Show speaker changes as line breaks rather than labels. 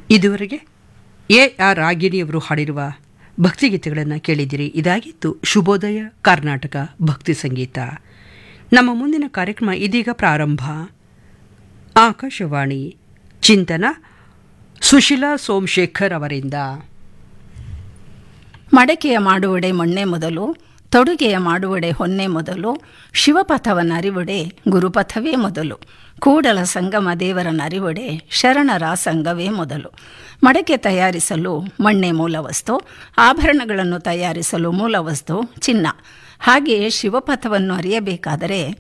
ಇದುವರೆಗೆ A R ರಾಗಿಣಿಯವರು ಹಾಡಿರುವ ಭಕ್ತಿಗೀತೆಗಳನ್ನು ಕೇಳಿದಿರಿ ಇದಾಗಿತ್ತು ಶುಭೋದಯ ಕರ್ನಾಟಕ ಭಕ್ತಿ ಸಂಗೀತ ನಮ್ಮ ಮುಂದಿನ ಕಾರ್ಯಕ್ರಮ ಇದೀಗ ಪ್ರಾರಂಭ ಆಕಾಶವಾಣಿ ಚಿಂತನ ಸುಶೀಲಾ ಸೋಮಶೇಖರ್ ಅವರಿಂದ
ಮಡಕೆಯ ಮಾಡುವಡೆ ಮೊನ್ನೆ ಮೊದಲು ತೊಡುಗೆಯ ಮಾಡುವಡೆ ಹೊನ್ನೆ ಮೊದಲು ಶಿವಪಥವನ್ನರಿವಡೆ ಗುರುಪಥವೇ ಮೊದಲು ಕೂಡಲ ಸಂಗಮ ದೇವರನ್ನರಿವಡೆ ಶರಣರ ಸಂಘವೇ ಮೊದಲು ಮಡಕೆ ತಯಾರಿಸಲು ಮಣ್ಣೆ ಮೂಲವಸ್ತು ಆಭರಣಗಳನ್ನು ತಯಾರಿಸಲು ಮೂಲವಸ್ತು ಚಿನ್ನ ಹಾಗೆಯೇ ಶಿವಪಥವನ್ನು ಅರಿಯಬೇಕಾದರೆ